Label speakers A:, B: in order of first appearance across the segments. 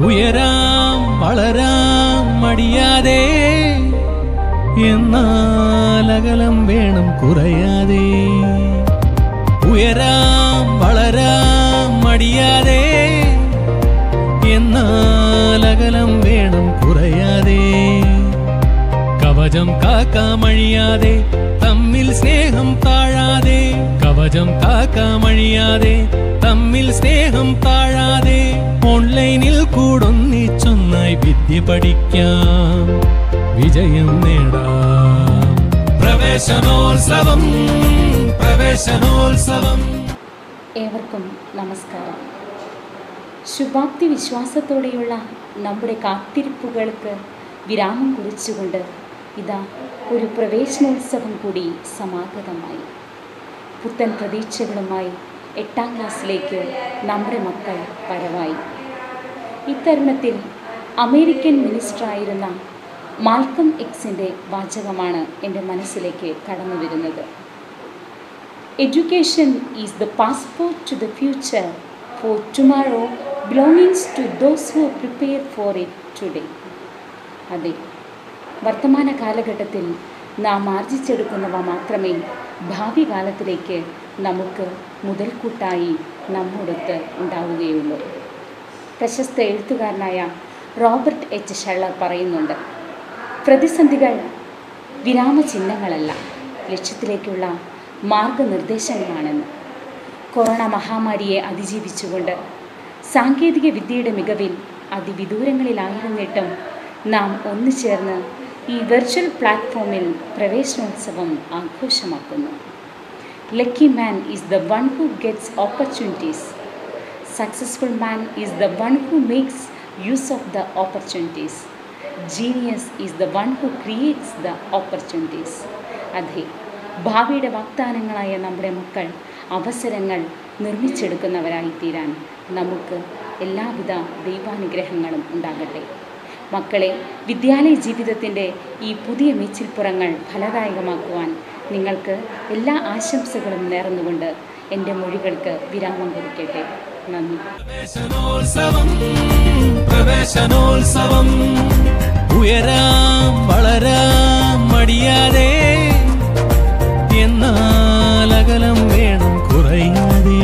A: ഉയരാം വളരാം മടിയാതെ എന്നാൽ അകലം വേണം കുറയാതെ ഉയരാം വളരാം മടിയാതെ എന്നാൽ അകലം വേണം കുറയാതെ കവചം കാക്കാമഴിയാതെ തമ്മിൽ സ്നേഹം താഴാതെ കവചം കാക്കാമഴിയാതെ തമ്മിൽ സ്നേഹം താഴാതെ ഓൺലൈനിൽ കൂടൊന്നിച്ചൊന്നായി വിദ്യ പഠിക്കാം വിജയം നേടാം പ്രവേശനോത്സവം പ്രവേശനോത്സവം
B: ഏവർക്കും നമസ്കാരം ശുഭാപ്തി വിശ്വാസത്തോടെയുള്ള നമ്മുടെ കാത്തിരിപ്പുകൾക്ക് വിരാമം കുറിച്ചുകൊണ്ട് ഇതാ ഒരു പ്രവേശനോത്സവം കൂടി സമാഗതമായി പുത്തൻ പ്രതീക്ഷകളുമായി എട്ടാം ക്ലാസ്സിലേക്ക് നമ്മുടെ മക്കൾ വരവായി ഇത്തരുണത്തിൽ അമേരിക്കൻ മിനിസ്റ്ററായിരുന്ന മാൽക്കം എക്സിൻ്റെ വാചകമാണ് എൻ്റെ മനസ്സിലേക്ക് കടന്നു വരുന്നത് Education is the passport to the future, for tomorrow belongs to those who prepare for it today. അതെ വർത്തമാന കാലഘട്ടത്തിൽ നാം ആർജിച്ചെടുക്കുന്നവ മാത്രമേ ഭാവി കാലത്തിലേക്ക് നമുക്ക് മുതൽക്കൂട്ടായി നമ്മോടൊത്ത് ഉണ്ടാവുകയുള്ളൂ പ്രശസ്ത എഴുത്തുകാരനായ റോബർട്ട് എച്ച് ഷള്ളർ പറയുന്നുണ്ട് പ്രതിസന്ധികൾ വിരാമചിഹ്നങ്ങളല്ല ലക്ഷ്യത്തിലേക്കുള്ള മാർഗനിർദ്ദേശങ്ങളാണെന്ന് കൊറോണ മഹാമാരിയെ അതിജീവിച്ചുകൊണ്ട് സാങ്കേതിക വിദ്യയുടെ മികവിൽ അതിവിദൂരങ്ങളിലായിരുന്നിട്ടും നാം ഒന്നുചേർന്ന് ഈ വെർച്വൽ പ്ലാറ്റ്ഫോമിൽ പ്രവേശനോത്സവം ആഘോഷമാക്കുന്നു lucky man is the one who gets opportunities successful man is the one who makes use of the opportunities genius is the one who creates the opportunities അതെ ഭാവിയുടെ വാഗ്ദാനങ്ങളായ നമ്മുടെ മക്കൾ അവസരങ്ങൾ നിർമ്മിച്ചെടുക്കുന്നവരായി തീരാൻ നമുക്ക് എല്ലാവിധ ദൈവാനുഗ്രഹങ്ങളും ഉണ്ടാകട്ടെ മക്കളെ വിദ്യാലയ ജീവിതത്തിൻ്റെ ഈ പുതിയ മീച്ചിൽപ്പുറങ്ങൾ ഫലദായകമാക്കുവാൻ നിങ്ങൾക്ക് എല്ലാ ആശംസകളും നേർന്നുകൊണ്ട് എൻ്റെ മൊഴികൾക്ക് വിരാമം കുറിക്കട്ടെ നന്ദി
A: പ്രവേശനോത്സവം പ്രവേശനോത്സവം ഉയരാം വളരാം മടിയാതെ എന്നാൽ അകലം വേണം കുറയാതെ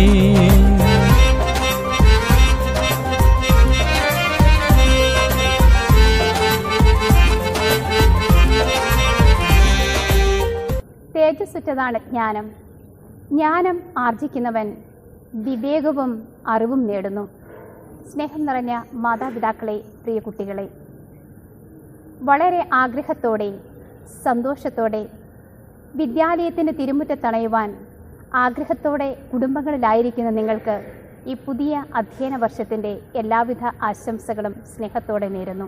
C: തേജസ്സുറ്റതാണ് ജ്ഞാനം ജ്ഞാനം ആർജിക്കുന്നവൻ വിവേകവും അറിവും നേടുന്നു സ്നേഹം നിറഞ്ഞ മാതാപിതാക്കളെ പ്രിയ കുട്ടികളെ വളരെ ആഗ്രഹത്തോടെ സന്തോഷത്തോടെ വിദ്യാലയത്തിൻ്റെ തിരുമുറ്റത്തണയുവാൻ ആഗ്രഹത്തോടെ കുടുംബങ്ങളിലായിരിക്കുന്ന നിങ്ങൾക്ക് ഈ പുതിയ അധ്യയന വർഷത്തിൻ്റെ എല്ലാവിധ ആശംസകളും സ്നേഹത്തോടെ നേരുന്നു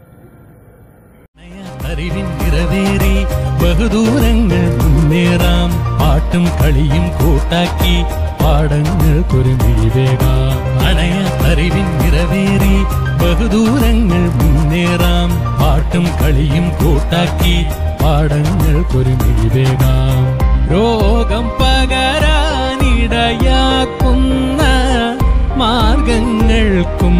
A: അറിവിൻ നിറവേറി ബഹുദൂരങ്ങൾ മുന്നേറാം പാട്ടും കളിയും കൂട്ടാക്കി പാടങ്ങൾക്കൊരു മിഴിവേകാം അണയ അറിവിൻ നിറവേറി ബഹുദൂരങ്ങൾ മുന്നേറാം പാട്ടും കളിയും കൂട്ടാക്കി പാടങ്ങൾക്കൊരു മിഴിവേകാം രോഗം പകരാനിടയാക്കുന്ന മാർഗങ്ങൾക്കും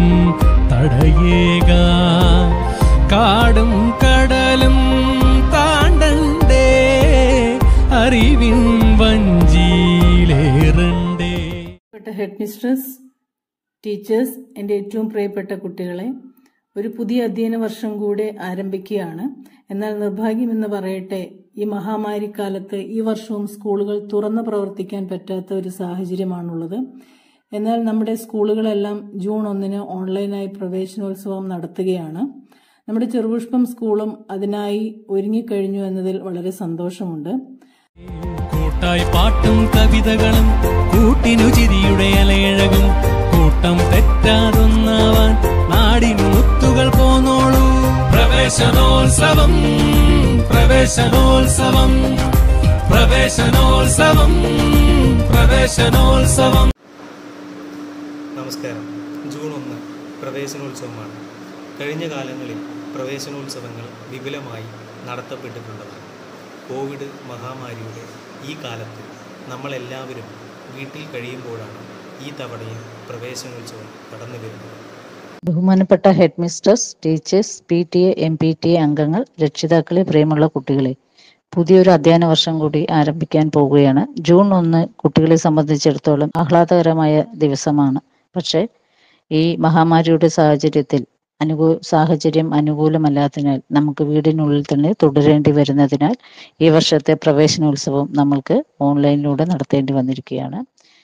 A: തടയേകാം കാടും കടലും താണ്ടണ്ടേ അറിവിൻ വഞ്ചിയിലേറണ്ടേ
D: പ്രിയപ്പെട്ട ഹെഡ് മിസ്ട്രസ് ടീച്ചേഴ്സ് എൻ്റെ ഏറ്റവും പ്രിയപ്പെട്ട കുട്ടികളെ ഒരു പുതിയ അധ്യയന വർഷം കൂടെ ആരംഭിക്കുകയാണ് എന്നാൽ നിർഭാഗ്യമെന്ന് പറയട്ടെ ഈ മഹാമാരി കാലത്ത് ഈ വർഷവും സ്കൂളുകൾ തുറന്ന് പ്രവർത്തിക്കാൻ പറ്റാത്ത ഒരു സാഹചര്യമാണുള്ളത് എന്നാൽ നമ്മുടെ സ്കൂളുകളെല്ലാം ജൂൺ ഒന്നിന് ഓൺലൈനായി പ്രവേശനോത്സവം നടത്തുകയാണ് നമ്മുടെ ചെറുപുഷ്പം സ്കൂളും അതിനായി ഒരുങ്ങിക്കഴിഞ്ഞു എന്നതിൽ വളരെ സന്തോഷമുണ്ട്
A: കൂട്ടായി പാട്ടും കവിതകളും കൂട്ടിനു ചിരിയുടെ അലയഴകും കൂട്ടം തെറ്റാതൊന്നാവാൻ നാടിൻ മുത്തുകൾ പോന്നോളൂ പ്രവേശനോത്സവം പ്രവേശനോത്സവം പ്രവേശനോത്സവം പ്രവേശനോത്സവം
E: നമസ്കാരം ജൂൺ ഒന്ന് പ്രവേശനോത്സവമാണ് കഴിഞ്ഞ കാലങ്ങളിൽ പ്രവേശനോത്സവങ്ങൾ വിപുലമായി നടത്തപ്പെട്ടിട്ടുള്ളതാണ് കോവിഡ് മഹാമാരിയുടെ ഈ കാലത്ത് നമ്മളെല്ലാവരും വീട്ടിൽ കഴിയുമ്പോഴാണ് ഈ തവണയും പ്രവേശനോത്സവം കടന്നു വരുന്നത്
F: ബഹുമാനപ്പെട്ട headmistress teachers P T A M P T A അംഗങ്ങൾ രക്ഷിതാക്കളെ പ്രിയമുള്ള കുട്ടികളെ പുതിയൊരു അധ്യയന വർഷം കൂടി ആരംഭിക്കാൻ പോവുകയാണ് ജൂൺ ഒന്ന് കുട്ടികളെ സംബന്ധിച്ചിടത്തോളം ആഹ്ലാദകരമായ ദിവസമാണ് പക്ഷേ ഈ മഹാമാരിയുടെ സാഹചര്യത്തിൽ അനുകൂ സാഹചര്യം അനുകൂലമല്ലാത്തതിനാൽ നമുക്ക് വീടിനുള്ളിൽ തന്നെ തുടരേണ്ടി വരുന്നതിനാൽ ഈ വർഷത്തെ പ്രവേശനോത്സവം നമ്മൾക്ക് ഓൺലൈനിലൂടെ നടത്തേണ്ടി വന്നിരിക്കുകയാണ്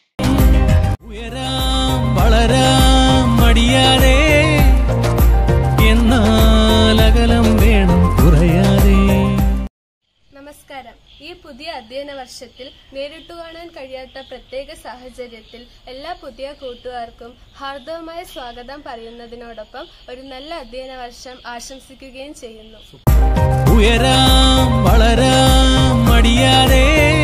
A: ഉയരാം വളരാം മടിയാതെ എന്നാൽ അകലം വേണം കുറയാതെ
G: നമസ്കാരം ഈ പുതിയ അധ്യയന വർഷത്തിൽ നേരിട്ടു കാണാൻ കഴിയാത്ത പ്രത്യേക സാഹചര്യത്തിൽ എല്ലാ പുതിയ കൂട്ടുകാർക്കും ഹാർദവമായ സ്വാഗതം പറയുന്നതിനോടൊപ്പം ഒരു നല്ല അധ്യയന വർഷം ആശംസിക്കുകയും ചെയ്യുന്നു
A: ഉയരാം വളരാം മടിയാതെ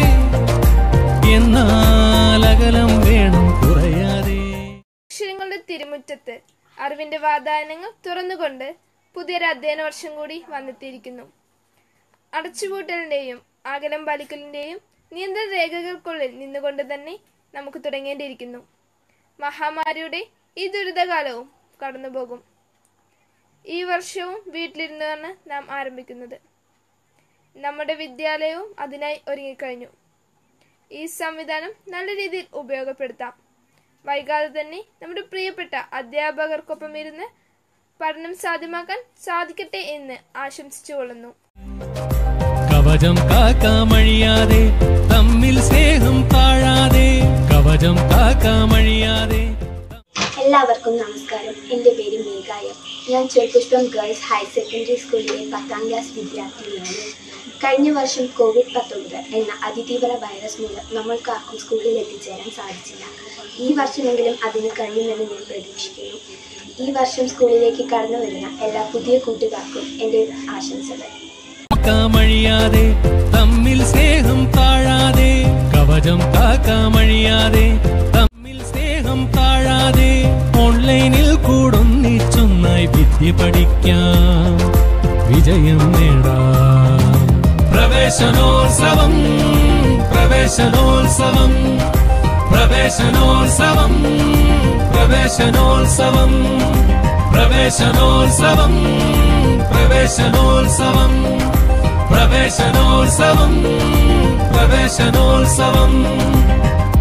A: എന്നാൽ അകലം വേണം കുറയാതെ
H: അക്ഷരങ്ങളുടെ തിരുമുറ്റത്ത് അറിവിന്റെ വാതായനങ്ങൾ തുറന്നുകൊണ്ട് പുതിയൊരു അധ്യയന വർഷം കൂടി വന്നെത്തിയിരിക്കുന്നു അടച്ചുപൂട്ടലിന്റെയും അകലം പാലിക്കലിന്റെയും നിയന്ത്രണ രേഖകൾക്കുള്ളിൽ നിന്നുകൊണ്ട് തന്നെ നമുക്ക് തുടങ്ങേണ്ടിയിരിക്കുന്നു മഹാമാരിയുടെ ഈ ദുരിതകാലവും കടന്നുപോകും ഈ വർഷവും വീട്ടിലിരുന്നാണ് നാം ആരംഭിക്കുന്നത് നമ്മുടെ വിദ്യാലയവും അതിനായി ഒരുങ്ങിക്കഴിഞ്ഞു ഈ സംവിധാനം നല്ല രീതിയിൽ ഉപയോഗപ്പെടുത്താം വൈകാതെ തന്നെ നമ്മുടെ പ്രിയപ്പെട്ട അധ്യാപകർക്കൊപ്പം ഇരുന്ന് പഠനം സാധ്യമാക്കാൻ സാധിക്കട്ടെ എന്ന് ആശംസിച്ചുകൊള്ളുന്നു
A: കവചം കാക്കാമഴിയാതെ തമ്മിൽ സ്നേഹം താഴാതെ കവചം കാക്കാമഴിയാതെ
I: എല്ലാവർക്കും നമസ്കാരം എൻ്റെ പേര് മേഘായ ഞാൻ ചെറുപുഷ്പം ഗേൾസ് ഹയർ സെക്കൻഡറി സ്കൂളിലെ പത്താം ക്ലാസ് വിദ്യാർത്ഥിനിയാണ് കഴിഞ്ഞ വർഷം കോവിഡ് പത്തൊമ്പത് എന്ന അതിതീവ്ര വൈറസ് മൂലം നമ്മൾക്കാർക്കും സ്കൂളിൽ എത്തിച്ചേരാൻ സാധിച്ചില്ല ഈ വർഷമെങ്കിലും അതിന് കഴിയുമെന്ന് ഞാൻ പ്രതീക്ഷിക്കുന്നു ഈ വർഷം സ്കൂളിലേക്ക് കടന്നു വരുന്ന എല്ലാ പുതിയ കൂട്ടുകാർക്കും എൻ്റെ ആശംസകൾ
A: കാക്കാമഴിയാതെ തമ്മിൽ സ്നേഹം താഴാതെ കവചം കാക്കാമഴിയാതെ തമ്മിൽ സ്നേഹം താഴാതെ ഓൺലൈനിൽ കൂടൊന്നിച്ചൊന്നായി വിദ്യ പഠിക്കാം വിജയം നേടാം പ്രവേശനോത്സവം പ്രവേശനോത്സവം പ്രവേശനോത്സവം പ്രവേശനോത്സവം പ്രവേശനോത്സവം പ്രവേശനോത്സവം പ്രവേശനോത്സവം പ്രവേശനോത്സവം